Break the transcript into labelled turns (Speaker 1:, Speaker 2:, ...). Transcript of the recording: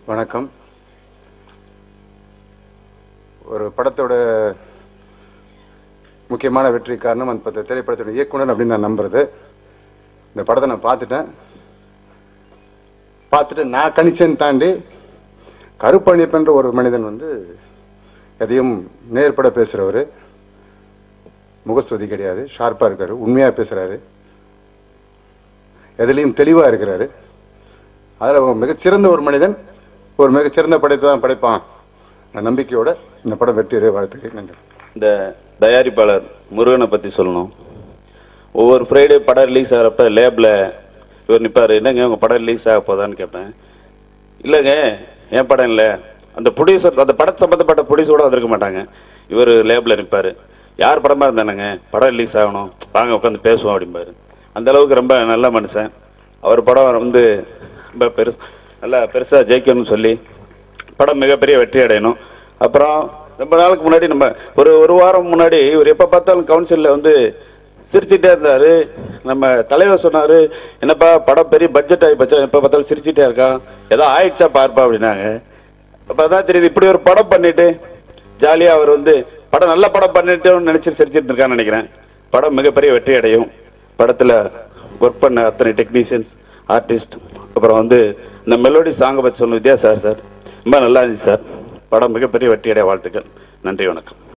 Speaker 1: வணக்கம் ஒரு படத்தோட முக்கியமான வெற்றி காரணம் அந்த பத்த- திரைப்படத்தோட இயக்குனர் அப்படின்னு நான் நம்புறது இந்த படத்தை நான் பார்த்துட்டேன் பார்த்துட்டு நான் கணிச்சேன்னு தாண்டி கருப்பணியப்பன்ற ஒரு மனிதன் வந்து எதையும் நேர்பட பேசுறவர் முகஸ்துதி கிடையாது ஷார்ப்பா இருக்காரு உண்மையா பேசுறாரு எதுலையும் தெளிவா இருக்கிறாரு அதுல ஒரு மிகச்சிறந்த ஒரு மனிதன் ஒரு மிகச்சிறந்த படைத்தை தான் படைப்பான் அந்த நம்பிக்கையோட இந்த படம் வெற்றி வாழ்த்துக்கள் நன்றி
Speaker 2: இந்த தயாரிப்பாளர் முருகனை பத்தி சொல்லணும் ஒவ்வொரு ஃப்ரைடே படம் ரிலீஸ் ஆகிறப்ப லேப்ல இவர் நிப்பாரு என்னங்க உங்க படம் ரிலீஸ் ஆக போதான்னு கேட்பேன் இல்லைங்க என் படம் இல்லை அந்த ப்ரொடியூசர் அந்த படம் சம்மந்தப்பட்ட ப்ரொடியூசரோட வந்திருக்க மாட்டாங்க இவர் லேப்ல நிப்பாரு யார் படமா இருந்தானுங்க படம் ரிலீஸ் ஆகணும் வாங்க உட்காந்து பேசுவோம் அப்படிம்பாரு அந்த அளவுக்கு ரொம்ப நல்ல மனுஷன் அவர் படம் வந்து ரொம்ப பெருசு நல்லா பெருசா ஜெயிக்கணும்னு சொல்லி படம் மிகப்பெரிய வெற்றி அடையணும் அப்புறம் ரொம்ப நாளுக்கு முன்னாடி நம்ம ஒரு ஒரு வாரம் முன்னாடி இவர் எப்போ பார்த்தாலும் கவுன்சிலில் வந்து சிரிச்சிட்டே இருந்தாரு நம்ம தலைவர் சொன்னாரு என்னப்பா படம் பெரிய பட்ஜெட் ஆகி பட்ஜெட் எப்போ பார்த்தாலும் சிரிச்சிட்டே இருக்கான் ஏதோ ஆயிடுச்சா பார்ப்பா அப்படின்னாங்க அப்போ அதான் தெரியுது இப்படி ஒரு படம் பண்ணிட்டு ஜாலியாக அவர் வந்து படம் நல்ல படம் பண்ணிட்டோம்னு நினைச்சு சிரிச்சிட்டு இருக்கான்னு நினைக்கிறேன் படம் மிகப்பெரிய வெற்றி அடையும் படத்தில் ஒர்க் பண்ண அத்தனை டெக்னீஷியன்ஸ் ஆர்டிஸ்ட் அப்புறம் வந்து இந்த மெலோடி சாங்கை பற்றி சொல்லணும் வித்யா சார் சார் ரொம்ப நல்லா இருந்துச்சு சார் படம் மிகப்பெரிய வெற்றி அடைய வாழ்த்துக்கள் நன்றி வணக்கம்